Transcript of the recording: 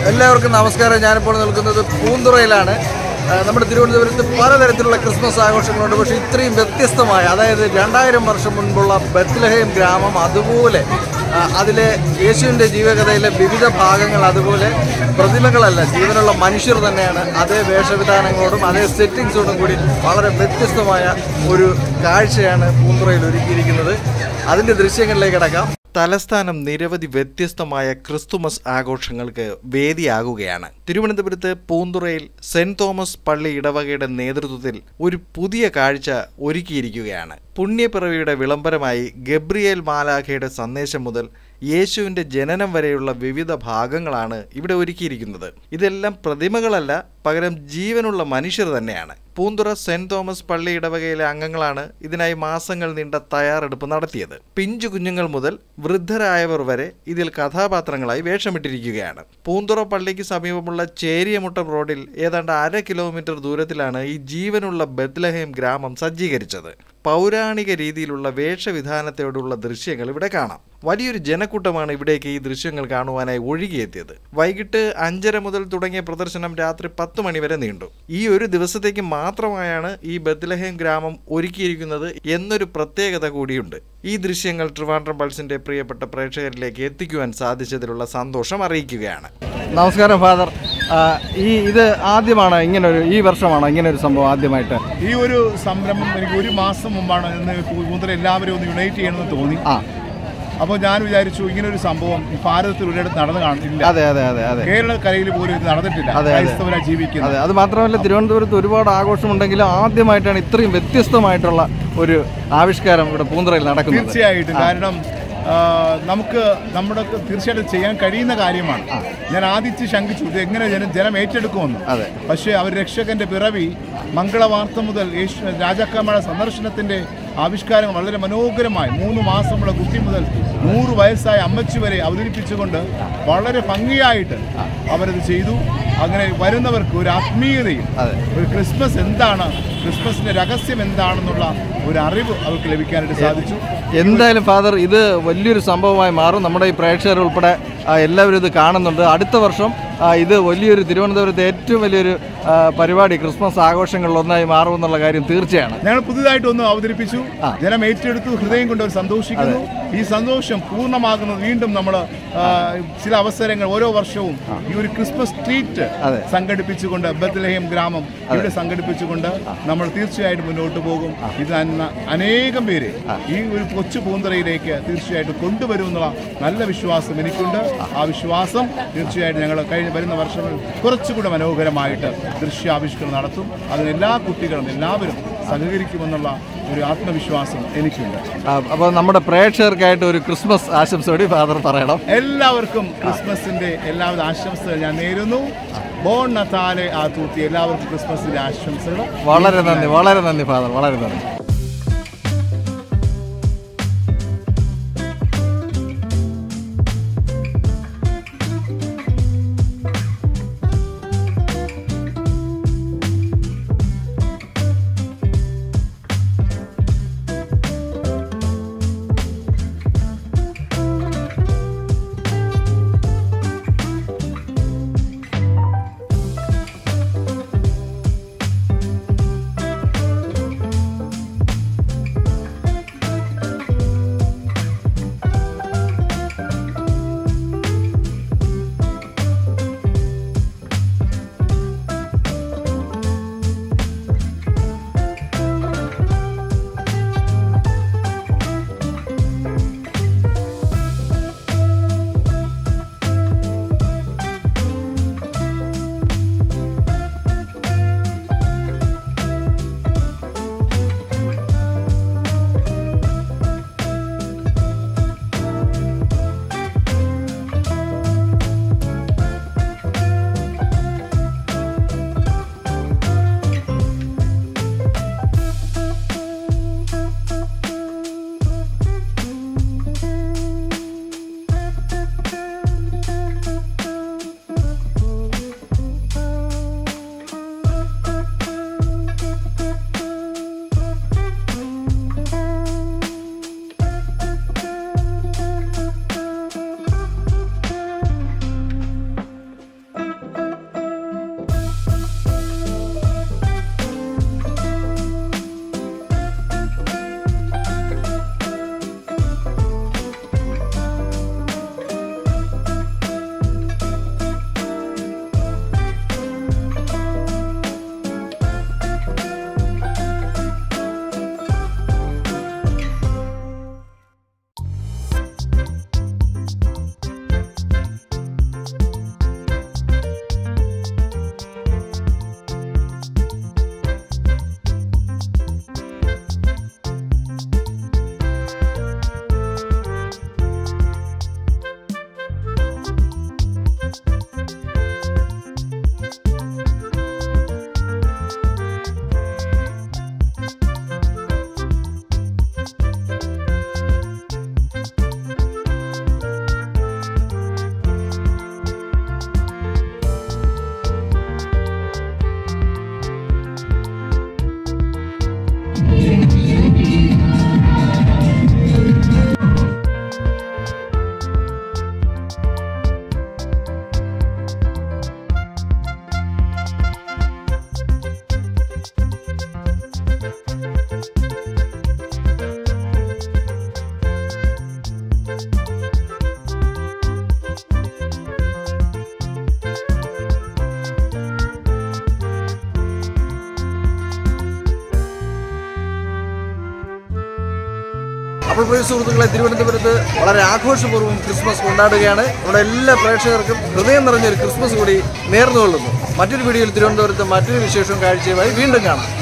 എല്ലാവർക്കും നമസ്കാരം ഞാനിപ്പോൾ നിൽക്കുന്നത് പൂന്തുറയിലാണ് ആ, നമ്മുടെ തിരുവനന്തപുരത്ത് പലതരത്തിലുള്ള ക്രിസ്മസ് ആഘോഷങ്ങളുണ്ട് പക്ഷേ ഇത്രയും വ്യത്യസ്തമായ അതായത് രണ്ടായിരം വർഷം മുൻപുള്ള ബത്ലഹേം ഗ്രാമം അതുപോലെ ആ, അതിലെ യേശുവിൻ്റെ ജീവകഥയിലെ വിവിധ ഭാഗങ്ങൾ അതുപോലെ പ്രതിമകളല്ല ജീവനുള്ള മനുഷ്യർ തന്നെയാണ് അതേ വേഷവിധാനങ്ങളോടും അതേ സെറ്റിങ്സോടും കൂടി വളരെ വ്യത്യസ്തമായ ഒരു കാഴ്ചയാണ് പൂന്തുറയിൽ ഒരുക്കിയിരിക്കുന്നത് അതിൻ്റെ ദൃശ്യങ്ങളിലേക്ക് കിടക്കാം തലസ്ഥാനം നിരവധി വ്യത്യസ്തമായ ക്രിസ്തുമസ് ആഘോഷങ്ങൾക്ക് വേദിയാകുകയാണ് തിരുവനന്തപുരത്ത് പൂന്തുറയിൽ സെന്റ് തോമസ് പള്ളി ഇടവകയുടെ നേതൃത്വത്തിൽ ഒരു പുതിയ കാഴ്ച ഒരുക്കിയിരിക്കുകയാണ് പുണ്യപ്പിറവിയുടെ വിളംബരമായി ഗബ്രിയേൽ മാലാഖയുടെ സന്ദേശം മുതൽ യേശുവിൻ്റെ ജനനം വരെയുള്ള വിവിധ ഭാഗങ്ങളാണ് ഇവിടെ ഒരുക്കിയിരിക്കുന്നത് ഇതെല്ലാം പ്രതിമകളല്ല പകരം ജീവനുള്ള മനുഷ്യർ തന്നെയാണ് പൂന്തുറ സെന്റ് തോമസ് പള്ളി ഇടവകയിലെ അംഗങ്ങളാണ് ഇതിനായി മാസങ്ങൾ നീണ്ട തയ്യാറെടുപ്പ് നടത്തിയത് പിഞ്ചു കുഞ്ഞുങ്ങൾ മുതൽ വൃദ്ധരായവർ വരെ ഇതിൽ കഥാപാത്രങ്ങളായി വേഷമിട്ടിരിക്കുകയാണ് പൂന്തുറ പള്ളിക്ക് സമീപമുള്ള ചേരിയമുട്ടം റോഡിൽ ഏതാണ്ട് അര കിലോമീറ്റർ ദൂരത്തിലാണ് ഈ ജീവനുള്ള ബത്ലഹേം ഗ്രാമം സജ്ജീകരിച്ചത് പൗരാണിക രീതിയിലുള്ള വേഷവിധാനത്തോടുള്ള ദൃശ്യങ്ങൾ ഇവിടെ കാണാം വലിയൊരു ജനക്കൂട്ടമാണ് ഇവിടേക്ക് ഈ ദൃശ്യങ്ങൾ കാണുവാനായി ഒഴുകിയെത്തിയത് വൈകിട്ട് അഞ്ചര മുതൽ തുടങ്ങിയ പ്രദർശനം രാത്രി പത്ത് മണി വരെ നീണ്ടു ഈ ഒരു ദിവസത്തേക്ക് മാത്രമായാണ് ഈ ബത്ലഹേം ഗ്രാമം ഒരുക്കിയിരിക്കുന്നത് എന്നൊരു പ്രത്യേകത കൂടിയുണ്ട് ഈ ദൃശ്യങ്ങൾ ട്രിവാൻഡ്രം പൾസിന്റെ പ്രിയപ്പെട്ട പ്രേക്ഷകരിലേക്ക് എത്തിക്കുവാൻ സാധിച്ചതിലുള്ള സന്തോഷം അറിയിക്കുകയാണ് നമസ്കാരം ഫാദർ ഈ ഇത് ആദ്യമാണ് ഇങ്ങനൊരു ഈ വർഷമാണോ ഇങ്ങനൊരു സംഭവം ആദ്യമായിട്ട് ഈ ഒരു സംരംഭം എനിക്ക് ഒരു മാസം മുമ്പാണ് ഇന്ന് കൂന്തൽ എല്ലാവരും ഒന്ന് യുണൈറ്റ് ചെയ്യണമെന്ന് തോന്നി ആ അപ്പോൾ ഞാൻ വിചാരിച്ചു ഇങ്ങനെ ഒരു സംഭവം ഈ ഭാരതത്തിൽ ഒരിടത്ത് നടന്നു കാണില്ല അതെ അതെ അതെ അതെ കേരളക്കരയിൽ പോലും ഇത് നടന്നിട്ടില്ല അതെ, അതെ. ക്രൈസ്തവരാ ജീവിക്കുന്നത് അതെ അത് മാത്രമല്ല തിരുവനന്തപുരത്ത് ഒരുപാട് ആഘോഷമുണ്ടെങ്കിലും ആദ്യമായിട്ടാണ് ഇത്രയും വ്യത്യസ്തമായിട്ടുള്ള ഒരു ആവിഷ്കാരം ഇവിടെ പൂന്തറയിൽ നടക്കുന്നത് തീർച്ചയായിട്ടും കാരണം ആ, നമുക്ക് നമ്മുടെ തീർച്ചയായിട്ടും ചെയ്യാൻ കഴിയുന്ന കാര്യമാണ് ഞാൻ ആദ്യത്തെ ശങ്കിച്ചു ഇത് എങ്ങനെ ജനം ജനം ഏറ്റെടുക്കുമെന്ന് അതെ പക്ഷേ അവർ രക്ഷകന്റെ പിറവി മംഗളവാർത്ത മുതൽ യേശു രാജാക്കന്മാരുടെ സന്ദർശനത്തിന്റെ ആവിഷ്കാരം വളരെ മനോഹരമായി മൂന്ന് മാസമുള്ള കുട്ടി മുതൽ നൂറ് വയസ്സായ അമ്മച്ചി വരെ അവതരിപ്പിച്ചുകൊണ്ട് വളരെ ഭംഗിയായിട്ട് അവരത് ചെയ്തു അങ്ങനെ വരുന്നവർക്ക് ഒരു ആത്മീയതയും അതെ. ഒരു ക്രിസ്മസ് എന്താണ് ക്രിസ്മസിന്റെ രഹസ്യം എന്താണെന്നുള്ള ഒരു അറിവ് അവർക്ക് ലഭിക്കാനായിട്ട് സാധിച്ചു എന്തായാലും ഫാദർ ഇത് വലിയൊരു സംഭവമായി മാറും നമ്മുടെ ഈ പ്രേക്ഷകർ ഉൾപ്പെടെ ആ, എല്ലാവരും ഇത് കാണുന്നുണ്ട് അടുത്ത വർഷം ആ, ഇത് വലിയൊരു തിരുവനന്തപുരത്തെ ഏറ്റവും വലിയൊരു ആ, പരിപാടി ക്രിസ്മസ് ആഘോഷങ്ങളിൽ ഒന്നായി മാറുമെന്നുള്ള കാര്യം തീർച്ചയാണ് ഞങ്ങൾ പുതുതായിട്ട് ഒന്ന് അവതരിപ്പിച്ചു ആ. ജനം ഏറ്റെടുത്തു ഹൃദയം കൊണ്ട് അവർ സന്തോഷിക്കുന്നു ഈ സന്തോഷം പൂർണ്ണമാകുന്നത് വീണ്ടും നമ്മൾ ചില അവസരങ്ങൾ ഓരോ വർഷവും ഈ ഒരു ക്രിസ്മസ് ട്രീറ്റ് അതെ. സംഘടിപ്പിച്ചുകൊണ്ട് ബത്ലഹേം ഗ്രാമം ഇവിടെ സംഘടിപ്പിച്ചുകൊണ്ട് നമ്മൾ തീർച്ചയായിട്ടും മുന്നോട്ട് പോകും ഇത് അന്ന- അനേകം പേര് ഈ ഒരു കൊച്ചു പൂന്തറയിലേക്ക് തീർച്ചയായിട്ടും കൊണ്ടുവരുമെന്നുള്ള നല്ല വിശ്വാസം എനിക്കുണ്ട് ആ വിശ്വാസം തീർച്ചയായിട്ടും ഞങ്ങൾ കഴിഞ്ഞ വരുന്ന വർഷങ്ങൾ കുറച്ചുകൂടെ മനോഹരമായിട്ട് ദൃശ്യാവിഷ്കരണം നടത്തും അതിന് എല്ലാ കുട്ടികളും എല്ലാവരും സഹകരിക്കുമെന്നുള്ള ഒരു ആത്മവിശ്വാസം എനിക്കുണ്ട് അപ്പോൾ നമ്മുടെ പ്രേക്ഷകർക്കായിട്ട് ഒരു ക്രിസ്മസ് ആശംസ കൂടി ഫാദർ പറയണം എല്ലാവർക്കും ക്രിസ്മസിന്റെ എല്ലാവിധ ആശംസകൾ ഞാൻ നേരുന്നു ബോൺ നത്താലെ ആ തൂത്തി എല്ലാവർക്കും ക്രിസ്മസിന്റെ ആശംസകൾ വളരെ നന്ദി വളരെ നന്ദി ഫാദർ വളരെ നന്ദി അപ്പോൾ പ്രിയ സുഹൃത്തുക്കളെ തിരുവനന്തപുരത്ത് വളരെ ആഘോഷപൂർവ്വം ക്രിസ്മസ് കൊണ്ടാടുകയാണ് നമ്മുടെ എല്ലാ പ്രേക്ഷകർക്കും ഹൃദയം നിറഞ്ഞൊരു ക്രിസ്മസ് കൂടി നേർന്നുകൊള്ളുന്നു മറ്റൊരു വീഡിയോയിൽ തിരുവനന്തപുരത്ത് മറ്റൊരു വിശേഷവും കാഴ്ചയുമായി വീണ്ടും കാണാം